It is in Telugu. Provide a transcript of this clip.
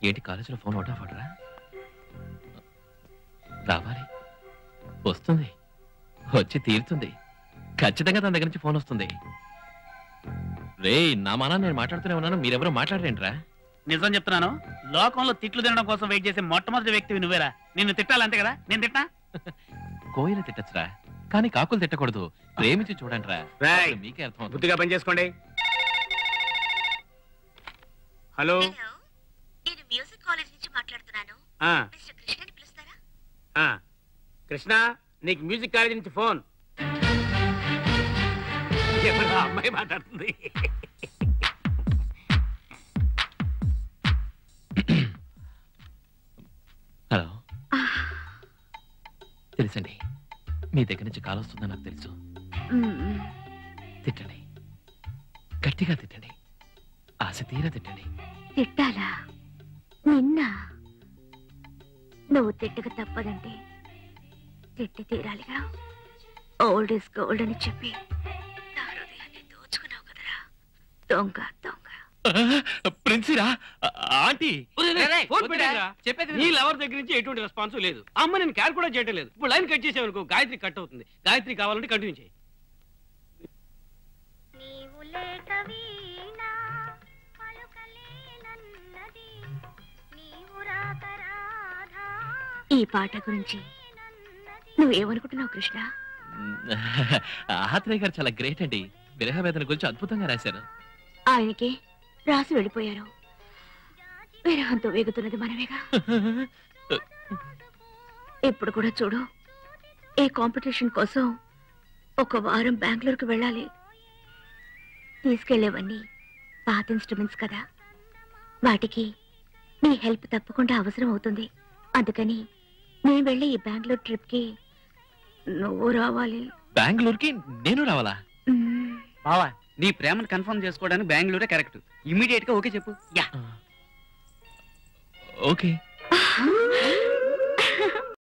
ఏంటి కాలేజీలో ఫోన్ అవుట్ ఆఫ్ ఆర్డరా రావాలి వస్తుంది వచ్చి తీరుతుంది ఖచ్చితంగా తన దగ్గర నుంచి ఫోన్ వస్తుంది రే నా మానా నేను మాట్లాడుతూనే ఉన్నాను మీరెవరో మాట్లాడరేంట్రా నిజం చెప్తున్నాను లోకంలో తిట్లు తినడం కోసం వెయిట్ చేసే మొట్టమొదటి వ్యక్తివి నువ్వేరా నిన్ను తిట్టాలంతే కదా నేను తిట్టా కోయిల తిట్టచ్చురా కానీ కాకులు తిట్టకూడదు ప్రేమించి చూడండి రా రేయ్, మీకే అర్థం బుద్ధిగా పని చేసుకోండి హలో హలో నేను మ్యూజిక్ కాలేజ్ నుంచి మాట్లాడుతున్నాను ఆ, మిస్టర్ కృష్ణని పిలుస్తారా ఆ. కృష్ణ నీకు మ్యూజిక్ కాలేజ్ నుంచి ఫోన్ ఎవరో అమ్మాయి మాట్లాడుతుంది హలో తెలుసండి మీ దగ్గర నుంచి కాల్ వస్తుందని నాకు తెలుసు మ్మ్. తిట్టండి గట్టిగా తిట్టండి ఆశ తీరా తిట్టండి తిట్టాలా నిన్న నువ్వు తిట్టక తప్పదంటే తిట్టి తీరాలిగా ఓల్డ్ ఇస్ గోల్డ్ అని చెప్పి నా హృదయాన్ని దోచుకున్నావు కదరా దొంగ దొంగ ప్రిన్సిరా ఆంటీ ఫోన్ పెట్టారా నీ లవర్ దగ్గర నుంచి ఎటువంటి రెస్పాన్స్ లేదు అమ్మ నేను క్యార్ కూడా చేయటం లేదు ఇప్పుడు లైన్ కట్ చేసావు అనుకో గాయత్రి కట్ అవుతుంది గాయత్రి కావాలంటే కంటిన్యూ చేయి నీవు లేక వీణా పలుకలేనన్నది నీవు రాక రాధా ఈ పాట గురించి నువ్వేమనుకుంటున్నావు కృష్ణ ఆత్రేయ గారు చాలా గ్రేట్ అండి విరహ వేదన గురించి అద్భుతంగా రాశారు ఆయనకి రాసి వెళ్ళిపోయారు విరహంతో వేగుతున్నది మనమేగా ఇప్పుడు కూడా చూడు ఏ కాంపిటీషన్ కోసం ఒక వారం బెంగళూరుకు వెళ్ళాలి తీసుకెళ్లేవన్నీ పాత ఇన్స్ట్రుమెంట్స్ కదా వాటికి నీ హెల్ప్ తప్పకుండా అవసరం అవుతుంది అందుకని నేను వెళ్ళి ఈ బెంగళూరు ట్రిప్కి నువ్వు రావాలి బెంగళూరుకి నేను రావాలా మ్మ్. బావా నీ ప్రేమను కన్ఫర్మ్ చేసుకోవడానికి బెంగళూరే కరెక్ట్ ఇమీడియట్ గా ఓకే చెప్పు యా ఓకే